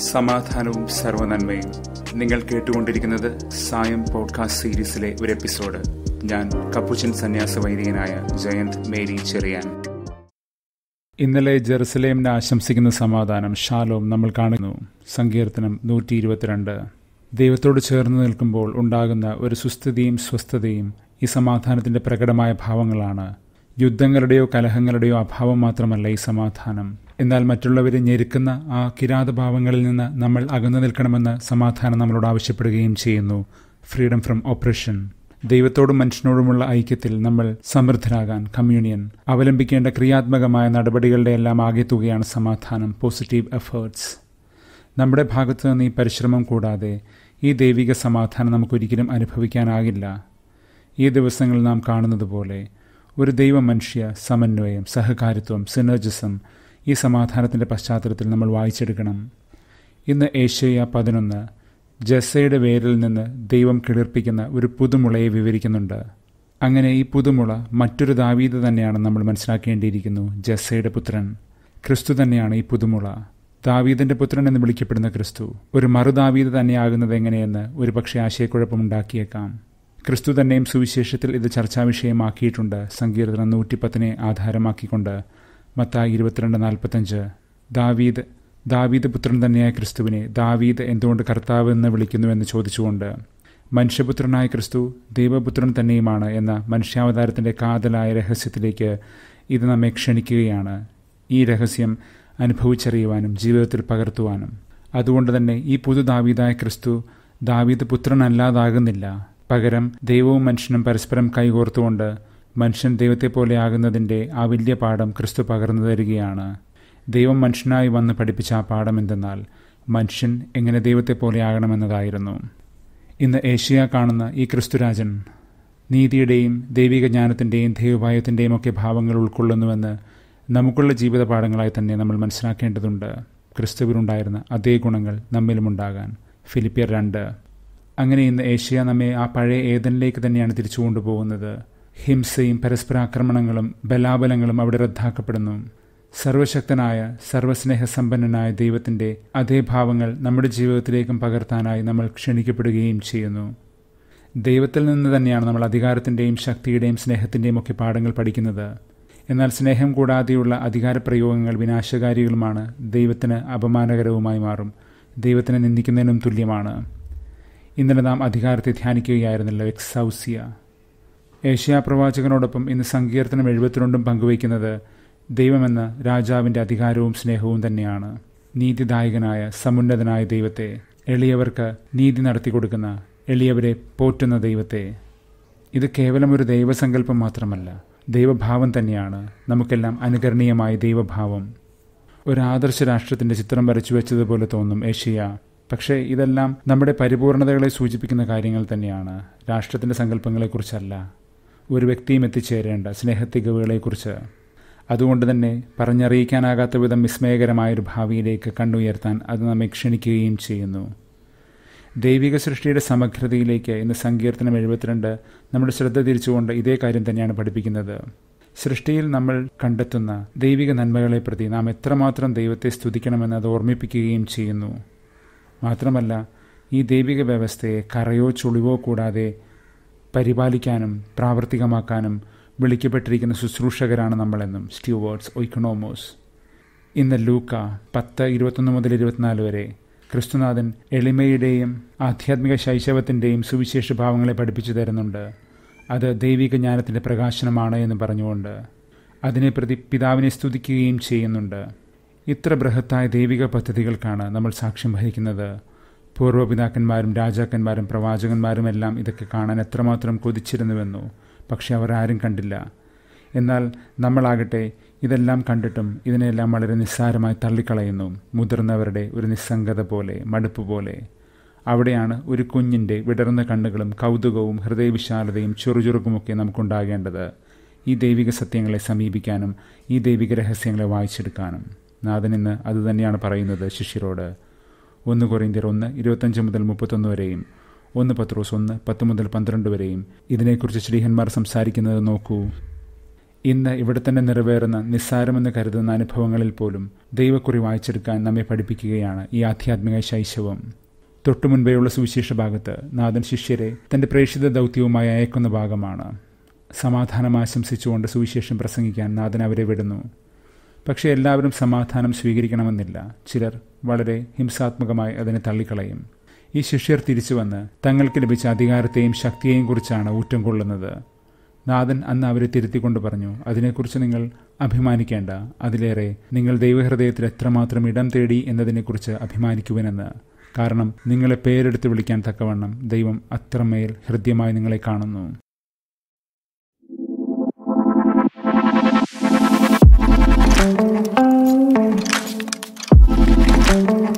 സമാധാനവും സർവനന്മയും നിങ്ങൾ കേട്ടുകൊണ്ടിരിക്കുന്നത് സായം പോഡ്കാസ്റ്റ് സീരീസിലെ ഒരു എപ്പിസോഡ് ഞാൻ കപ്പുച്ചൻ സന്യാസ വൈദികനായ ജയന്ത് മേരി ചെറിയാൻ ഇന്നലെ ജെറുസലേമിനെ ആശംസിക്കുന്ന സമാധാനം ഷാലോം നമ്മൾ കാണുന്നു സങ്കീർത്തനം നൂറ്റി ഇരുപത്തിരണ്ട് ദൈവത്തോട് ചേർന്ന് നിൽക്കുമ്പോൾ ഉണ്ടാകുന്ന ഒരു സുസ്ഥിതിയും സ്വസ്ഥതയും ഈ സമാധാനത്തിന്റെ പ്രകടമായ ഭാവങ്ങളാണ് യുദ്ധങ്ങളുടെയോ കലഹങ്ങളുടെയോ അഭാവം മാത്രമല്ല ഈ സമാധാനം എന്നാൽ മറ്റുള്ളവരെ ഞെരുക്കുന്ന ആ കിരാതഭാവങ്ങളിൽ നിന്ന് നമ്മൾ അകന്നു നിൽക്കണമെന്ന് സമാധാനം നമ്മളോട് ആവശ്യപ്പെടുകയും ചെയ്യുന്നു ഫ്രീഡം ഫ്രം ഓപ്പറേഷൻ ദൈവത്തോടും മനുഷ്യനോടുമുള്ള ഐക്യത്തിൽ നമ്മൾ സമൃദ്ധരാകാൻ കമ്മ്യൂണിയൻ അവലംബിക്കേണ്ട ക്രിയാത്മകമായ നടപടികളുടെ എല്ലാം ആകെത്തുകയാണ് സമാധാനം പോസിറ്റീവ് എഫേർട്സ് നമ്മുടെ ഭാഗത്തു നിന്ന് ഈ പരിശ്രമം കൂടാതെ ഈ ദൈവിക സമാധാനം നമുക്കൊരിക്കലും അനുഭവിക്കാനാകില്ല ഈ ദിവസങ്ങളിൽ നാം കാണുന്നത് പോലെ ഒരു ദൈവ മനുഷ്യ സമന്വയം സഹകാരിത്വം സിനർജിസം ഈ സമാധാനത്തിൻ്റെ പശ്ചാത്തലത്തിൽ നമ്മൾ വായിച്ചെടുക്കണം ഇന്ന് ഏഷ്യ പതിനൊന്ന് ജസയുടെ വേരിൽ നിന്ന് ദൈവം കിളിർപ്പിക്കുന്ന ഒരു പുതുമുളയെ വിവരിക്കുന്നുണ്ട് അങ്ങനെ ഈ പുതുമുള മറ്റൊരു ദാവീദ് തന്നെയാണ് നമ്മൾ മനസ്സിലാക്കേണ്ടിയിരിക്കുന്നു ജസയുടെ പുത്രൻ ക്രിസ്തു തന്നെയാണ് ഈ പുതുമുള ദാവീദിന്റെ പുത്രൻ എന്ന് വിളിക്കപ്പെടുന്ന ക്രിസ്തു ഒരു മറുദാവീദ് തന്നെയാകുന്നത് എങ്ങനെയെന്ന് ഒരു പക്ഷേ ആശയക്കുഴപ്പമുണ്ടാക്കിയേക്കാം ക്രിസ്തു തന്നെയും സുവിശേഷത്തിൽ ഇത് ചർച്ചാ വിഷയമാക്കിയിട്ടുണ്ട് സങ്കീർത്തനം നൂറ്റിപ്പത്തിനെ ആധാരമാക്കിക്കൊണ്ട് മത്തായി ഇരുപത്തിരണ്ട് നാൽപ്പത്തഞ്ച് ദാവീദ് ദാവീദ് പുത്രൻ തന്നെയായ ക്രിസ്തുവിനെ ദാവീദ് എന്തുകൊണ്ട് കർത്താവ് എന്ന് വിളിക്കുന്നുവെന്ന് ചോദിച്ചുകൊണ്ട് മനുഷ്യപുത്രനായ ക്രിസ്തു ദൈവപുത്രൻ തന്നെയുമാണ് എന്ന മനുഷ്യാവതാരത്തിന്റെ കാതലായ രഹസ്യത്തിലേക്ക് ഇത് നമ്മെ ക്ഷണിക്കുകയാണ് ഈ രഹസ്യം അനുഭവിച്ചറിയുവാനും ജീവിതത്തിൽ പകർത്തുവാനും അതുകൊണ്ട് തന്നെ ഈ പുതു ദാവീദായ ക്രിസ്തു ദാവീദ് പുത്രനല്ലാതാകുന്നില്ല പകരം ദൈവവും മനുഷ്യനും പരസ്പരം കൈകോർത്തുകൊണ്ട് മനുഷ്യൻ ദൈവത്തെ പോലെ ആകുന്നതിൻ്റെ ആ വലിയ പാഠം ക്രിസ്തു പകർന്നു തരികയാണ് ദൈവം മനുഷ്യനായി വന്ന് പഠിപ്പിച്ച ആ പാഠം എന്തെന്നാൽ മനുഷ്യൻ എങ്ങനെ ദൈവത്തെ പോലെ ആകണമെന്നതായിരുന്നു ഇന്ന് ഏഷ്യ കാണുന്ന ഈ ക്രിസ്തുരാജൻ നീതിയുടെയും ദൈവിക ജ്ഞാനത്തിൻ്റെയും ദൈവഭായത്തിൻ്റെയും ഒക്കെ ഭാവങ്ങൾ ഉൾക്കൊള്ളുന്നുവെന്ന് നമുക്കുള്ള ജീവിത പാഠങ്ങളായി തന്നെ നമ്മൾ മനസ്സിലാക്കേണ്ടതുണ്ട് ക്രിസ്തുവിനുണ്ടായിരുന്ന അതേ ഗുണങ്ങൾ നമ്മിലുമുണ്ടാകാൻ ഫിലിപ്പിയർ രണ്ട് അങ്ങനെ ഇന്ന് ഏഷ്യ നമ്മെ ആ പഴയ ഏതനിലേക്ക് തന്നെയാണ് തിരിച്ചു കൊണ്ടുപോകുന്നത് ഹിംസയും പരസ്പരാക്രമണങ്ങളും ബലാബലങ്ങളും അവിടെ റദ്ദാക്കപ്പെടുന്നു സർവശക്തനായ സർവസ്നേഹസമ്പന്നനായ ദൈവത്തിൻ്റെ അതേ ഭാവങ്ങൾ നമ്മുടെ ജീവിതത്തിലേക്കും പകർത്താനായി നമ്മൾ ക്ഷണിക്കപ്പെടുകയും ചെയ്യുന്നു ദൈവത്തിൽ നിന്ന് തന്നെയാണ് നമ്മൾ അധികാരത്തിൻ്റെയും ശക്തിയുടെയും സ്നേഹത്തിൻ്റെയും ഒക്കെ പാഠങ്ങൾ പഠിക്കുന്നത് എന്നാൽ സ്നേഹം കൂടാതെയുള്ള അധികാരപ്രയോഗങ്ങൾ വിനാശകാരികളുമാണ് ദൈവത്തിന് അപമാനകരവുമായി മാറും ദൈവത്തിനെ നിന്ദിക്കുന്നതിനും തുല്യമാണ് ഇന്നലെ നാം അധികാരത്തെ ധ്യാനിക്കുകയായിരുന്നല്ലോ എക്സൗസിയ ഏഷ്യാ പ്രവാചകനോടൊപ്പം ഇന്ന് സങ്കീർത്തനം എഴുപത്തിരണ്ടും പങ്കുവയ്ക്കുന്നത് ദൈവമെന്ന രാജാവിൻ്റെ അധികാരവും സ്നേഹവും തന്നെയാണ് നീതിദായകനായ സമുന്നതനായ ദൈവത്തെ എളിയവർക്ക് നീതി നടത്തി കൊടുക്കുന്ന എളിയവരെ പോറ്റുന്ന ദൈവത്തെ ഇത് കേവലം ഒരു ദൈവസങ്കല്പം മാത്രമല്ല ദൈവഭാവം തന്നെയാണ് നമുക്കെല്ലാം അനുകരണീയമായ ദൈവഭാവം ഒരു ആദർശ രാഷ്ട്രത്തിന്റെ ചിത്രം വരച്ചു വെച്ചതുപോലെ തോന്നും ഏഷ്യ പക്ഷേ ഇതെല്ലാം നമ്മുടെ പരിപൂർണതകളെ സൂചിപ്പിക്കുന്ന കാര്യങ്ങൾ തന്നെയാണ് രാഷ്ട്രത്തിന്റെ സങ്കല്പങ്ങളെക്കുറിച്ചല്ല ഒരു വ്യക്തിയും എത്തിച്ചേരേണ്ട സ്നേഹത്തികവുകളെക്കുറിച്ച് അതുകൊണ്ട് തന്നെ പറഞ്ഞറിയിക്കാനാകാത്ത വിധം വിസ്മയകരമായൊരു ഭാവിയിലേക്ക് കണ്ണുയർത്താൻ അത് നമ്മെ ക്ഷണിക്കുകയും ചെയ്യുന്നു ദൈവിക സൃഷ്ടിയുടെ സമഗ്രതയിലേക്ക് ഇന്ന് സങ്കീർത്തനം എഴുപത്തിരണ്ട് നമ്മുടെ ശ്രദ്ധ തിരിച്ചുകൊണ്ട് ഇതേ കാര്യം തന്നെയാണ് പഠിപ്പിക്കുന്നത് സൃഷ്ടിയിൽ നമ്മൾ കണ്ടെത്തുന്ന ദൈവിക നന്മകളെ പ്രതി നാം എത്രമാത്രം ദൈവത്തെ സ്തുതിക്കണമെന്ന് അത് ഓർമ്മിപ്പിക്കുകയും ചെയ്യുന്നു മാത്രമല്ല ഈ ദൈവിക വ്യവസ്ഥയെ കറയോ ചുളിവോ കൂടാതെ പരിപാലിക്കാനും പ്രാവർത്തികമാക്കാനും വിളിക്കപ്പെട്ടിരിക്കുന്ന ശുശ്രൂഷകരാണ് നമ്മളെന്നും സ്റ്റ്യൂവേർഡ്സ് ഒയ്ക്കണോമോസ് ഇന്ന് ലൂക്ക പത്ത് ഇരുപത്തൊന്ന് മുതൽ ഇരുപത്തിനാല് വരെ ക്രിസ്തുനാഥൻ എളിമയുടെയും ആധ്യാത്മിക ശൈശവത്തിൻ്റെയും സുവിശേഷ ഭാവങ്ങളെ പഠിപ്പിച്ചു തരുന്നുണ്ട് അത് ദൈവിക ജ്ഞാനത്തിൻ്റെ പ്രകാശനമാണ് എന്ന് പറഞ്ഞുകൊണ്ട് അതിനെ പ്രതി പിതാവിനെ സ്തുതിക്കുകയും ചെയ്യുന്നുണ്ട് ഇത്ര ബൃഹത്തായ ദൈവിക പദ്ധതികൾക്കാണ് നമ്മൾ സാക്ഷ്യം വഹിക്കുന്നത് പൂർവ്വപിതാക്കന്മാരും രാജാക്കന്മാരും പ്രവാചകന്മാരും എല്ലാം ഇതൊക്കെ കാണാൻ എത്രമാത്രം കൊതിച്ചിരുന്നുവെന്നോ പക്ഷെ അവർ ആരും കണ്ടില്ല എന്നാൽ നമ്മളാകട്ടെ ഇതെല്ലാം കണ്ടിട്ടും ഇതിനെല്ലാം വളരെ നിസ്സാരമായി തള്ളിക്കളയുന്നു മുതിർന്നവരുടെ ഒരു നിസ്സംഗത പോലെ മടുപ്പ് പോലെ അവിടെയാണ് ഒരു കുഞ്ഞിൻ്റെ വിടർന്ന കണ്ണുകളും കൗതുകവും ഹൃദയവിശാലതയും ചുറുചുറുക്കുമൊക്കെ നമുക്കുണ്ടാകേണ്ടത് ഈ ദൈവിക സത്യങ്ങളെ സമീപിക്കാനും ഈ ദൈവിക രഹസ്യങ്ങളെ വായിച്ചെടുക്കാനും നാഥൻ ഇന്ന് അതുതന്നെയാണ് പറയുന്നത് ശിഷ്യരോട് ഒന്ന് കൊറിന്തിയർ ഒന്ന് ഇരുപത്തഞ്ച് മുതൽ മുപ്പത്തൊന്ന് വരെയും ഒന്ന് പത്രോസ് ഒന്ന് പത്ത് മുതൽ പന്ത്രണ്ട് വരെയും ഇതിനെക്കുറിച്ച് ശ്രീഹന്മാർ സംസാരിക്കുന്നത് നോക്കൂ ഇന്ന് ഇവിടെ തന്നെ നിറവേറുന്ന നിസ്സാരമെന്ന് കരുതുന്ന അനുഭവങ്ങളിൽ പോലും ദൈവക്കുറി വായിച്ചെടുക്കാൻ നമ്മെ പഠിപ്പിക്കുകയാണ് ഈ ആധ്യാത്മിക ശൈശവം തൊട്ടുമുൻപേയുള്ള സുവിശേഷ ഭാഗത്ത് നാഥൻ ശിഷ്യരെ തന്റെ പ്രേക്ഷിത ദൗത്യവുമായി അയക്കുന്ന ഭാഗമാണ് സമാധാനം ആശംസിച്ചുകൊണ്ട് സുവിശേഷം പ്രസംഗിക്കാൻ നാഥൻ അവരെ വിടുന്നു പക്ഷേ എല്ലാവരും സമാധാനം സ്വീകരിക്കണമെന്നില്ല ചിലർ വളരെ ഹിംസാത്മകമായി അതിനെ തള്ളിക്കളയും ഈ ശിഷ്യർ തിരിച്ചു വന്ന് തങ്ങൾക്ക് ലഭിച്ച അധികാരത്തെയും ശക്തിയെയും കുറിച്ചാണ് ഊറ്റം കൊള്ളുന്നത് നാഥൻ അന്ന് അവരെ തിരുത്തിക്കൊണ്ട് പറഞ്ഞു അതിനെക്കുറിച്ച് നിങ്ങൾ അഭിമാനിക്കേണ്ട അതിലേറെ നിങ്ങൾ ദൈവഹൃദയത്തിൽ എത്രമാത്രം ഇടം തേടി എന്നതിനെക്കുറിച്ച് അഭിമാനിക്കുവനെന്ന് കാരണം നിങ്ങളെ പേരെടുത്ത് വിളിക്കാൻ തക്കവണ്ണം ദൈവം അത്രമേൽ ഹൃദ്യമായി നിങ്ങളെ കാണുന്നു thank you